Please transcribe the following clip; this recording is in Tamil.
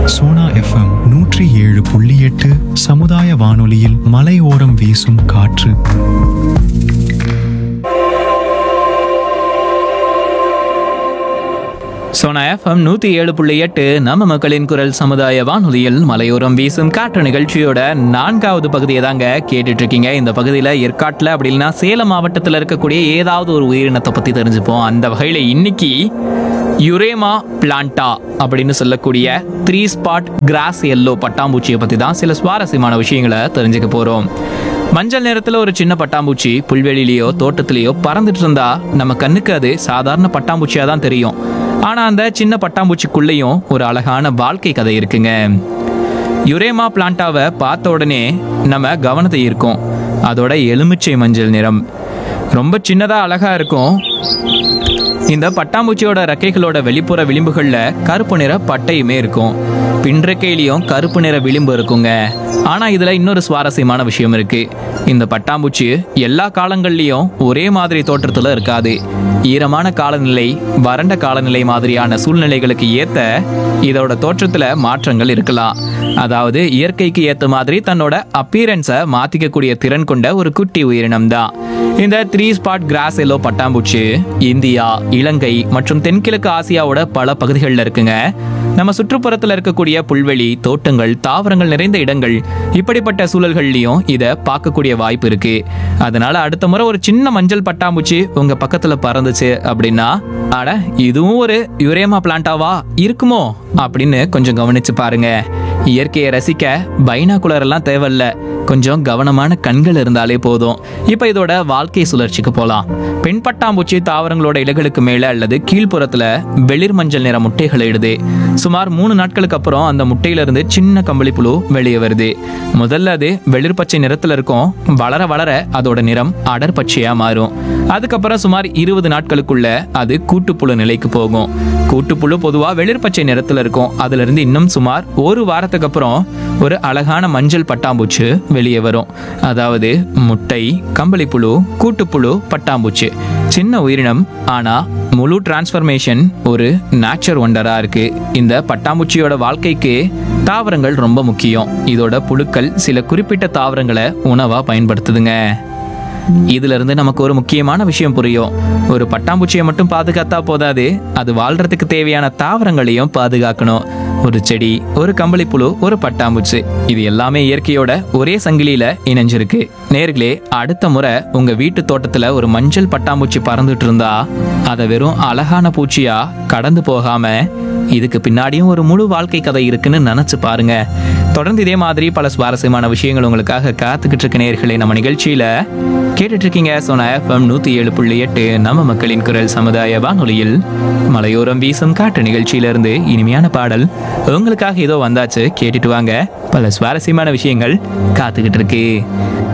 சோனா எஃப்எம் நூற்றி ஏழு புள்ளி எட்டு சமுதாய வானொலியில் மலையோரம் வீசும் காற்று சோனா எஃப்எம் நூற்றி ஏழு புள்ளி எட்டு நம்ம மக்களின் குரல் சமுதாய வானொலியில் மலையோரம் வீசும் காற்று நிகழ்ச்சியோட நான்காவது பகுதியை தாங்க கேட்டுட்டு இருக்கீங்க இந்த பகுதியில் ஏற்காட்டில் அப்படின்னா சேலம் மாவட்டத்தில் இருக்கக்கூடிய ஏதாவது ஒரு உயிரினத்தை பற்றி தெரிஞ்சுப்போம் அந்த வகையில் இன்னைக்கு யுரேமா பிளான்டா அப்படின்னு சொல்லக்கூடிய த்ரீ ஸ்பாட் கிராஸ் எல்லோ பட்டாம்பூச்சியை பற்றி தான் சில சுவாரஸ்யமான விஷயங்களை தெரிஞ்சுக்க போகிறோம் மஞ்சள் நிறத்துல ஒரு சின்ன பட்டாம்பூச்சி புல்வெளியிலயோ தோட்டத்திலேயோ பறந்துட்டு இருந்தா நம்ம கண்ணுக்கு அது சாதாரண பட்டாம்பூச்சியா தான் தெரியும் ஆனா அந்த சின்ன பட்டாம்பூச்சிக்குள்ளேயும் ஒரு அழகான வாழ்க்கை கதை இருக்குங்க யுரேமா பிளான்டாவை பார்த்த உடனே நம்ம கவனத்தை ஈர்க்கும் அதோட எலுமிச்சை மஞ்சள் நிறம் ரொம்ப சின்னதா அழகா இருக்கும் இந்த பட்டாம்பூச்சியோட ரெக்கைகளோட வெளிப்புற விளிம்புகள்ல கருப்பு நிற பட்டையுமே இருக்கும் பின்ரெக்கையிலையும் கருப்பு நிற விளிம்பு இருக்குங்க ஆனா இதுல இன்னொரு சுவாரஸ்யமான விஷயம் இருக்கு இந்த பட்டாம்பூச்சி எல்லா காலங்கள்லயும் ஒரே மாதிரி தோற்றத்துல இருக்காது ஈரமான காலநிலை வறண்ட காலநிலை மாதிரியான சூழ்நிலைகளுக்கு ஏத்த இதோட தோற்றத்துல மாற்றங்கள் இருக்கலாம் அதாவது இயற்கைக்கு ஏத்த மாதிரி தன்னோட அப்பீரன்ஸை மாத்திக்கக்கூடிய திறன் கொண்ட ஒரு குட்டி உயிரினம் தான் இந்த த்ரீ ஸ்பாட் கிராஸ் எல்லோ பட்டாம்பூச்சி இந்தியா இலங்கை மற்றும் தென்கிழக்கு ஆசியாவோட பல பகுதிகளில் இருக்குங்க நம்ம சுற்றுப்புறத்தில் இருக்கக்கூடிய புல்வெளி தோட்டங்கள் தாவரங்கள் நிறைந்த இடங்கள் இப்படிப்பட்ட சூழல்கள்லையும் இதை பார்க்கக்கூடிய வாய்ப்பு இருக்கு அதனால அடுத்த முறை ஒரு சின்ன மஞ்சள் பட்டாம்பூச்சி உங்க பக்கத்துல பறந்துச்சு அப்படின்னா அட இதுவும் ஒரு யுரேமா பிளான்டாவா இருக்குமோ அப்படின்னு கொஞ்சம் கவனிச்சு பாருங்க இயற்கையை ரசிக்க பைனாகுலர் எல்லாம் தேவையில்ல கொஞ்சம் கவனமான கண்கள் இருந்தாலே போதும் இப்போ இதோட வாழ்க்கை சுழற்சிக்கு போகலாம் பெண் பட்டாம்பூச்சி தாவரங்களோட இலைகளுக்கு மேலே அல்லது கீழ்ப்புறத்தில் வெளிர் மஞ்சள் நிற முட்டைகளை இடுது சுமார் மூணு நாட்களுக்கு அப்புறம் அந்த முட்டையிலிருந்து சின்ன கம்பளி புழு வெளியே வருது முதல்ல அது வெளிர் பச்சை நிறத்தில் இருக்கும் வளர வளர அதோட நிறம் அடர் பச்சையா மாறும் அதுக்கப்புறம் சுமார் இருபது நாட்களுக்குள்ள அது கூட்டுப்புழு நிலைக்கு போகும் கூட்டுப்புழு பொதுவா வெளிர் பச்சை நிறத்துல இருக்கும் அதுல இருந்து இன்னும் சுமார் ஒரு வாரத்துக்கு அப்புறம் ஒரு அழகான மஞ்சள் பட்டாம்பூச்சி வெளியே வரும் அதாவது முட்டை கம்பளிப்புழு கூட்டுப்புழு பட்டாம்பூச்சி சின்ன உயிரினம் ஆனா முழு டிரான்ஸ்ஃபர்மேஷன் ஒரு நேச்சர் ஒண்டரா இருக்கு இந்த பட்டாம்பூச்சியோட வாழ்க்கைக்கு தாவரங்கள் ரொம்ப முக்கியம் இதோட புழுக்கள் சில குறிப்பிட்ட தாவரங்களை உணவா பயன்படுத்துதுங்க இதுல இருந்து நமக்கு ஒரு முக்கியமான விஷயம் புரியும் ஒரு பட்டாம்பூச்சியை மட்டும் பாதுகாத்தா போதாது அது வாழ்றதுக்கு தேவையான தாவரங்களையும் பாதுகாக்கணும் ஒரு செடி ஒரு கம்பளிப்புழு ஒரு பட்டாம்பூச்சி இது எல்லாமே இயற்கையோட ஒரே சங்கிலியில இணைஞ்சிருக்கு நேர்களே அடுத்த முறை உங்க வீட்டு தோட்டத்துல ஒரு மஞ்சள் பட்டாம்பூச்சி பறந்துட்டு இருந்தா அதை வெறும் அழகான பூச்சியா கடந்து போகாம இதுக்கு பின்னாடியும் ஒரு முழு வாழ்க்கை கதை இருக்குன்னு நினைச்சு பாருங்க தொடர்ந்து இதே மாதிரி பல சுவாரஸ்யமான விஷயங்கள் உங்களுக்காக காத்துக்கிட்டு இருக்க நேர்களே நம்ம நிகழ்ச்சியில கேட்டுட்டு இருக்கீங்க சோனா எஃப்எம் நூத்தி ஏழு புள்ளி எட்டு நம்ம மக்களின் குரல் சமுதாய வானொலியில் மலையோரம் வீசும் காட்டு நிகழ்ச்சியிலிருந்து இனிமையான பாடல் உங்களுக்காக ஏதோ வந்தாச்சு கேட்டுட்டு வாங்க பல சுவாரஸ்யமான விஷயங்கள் காத்துக்கிட்டு இருக்கு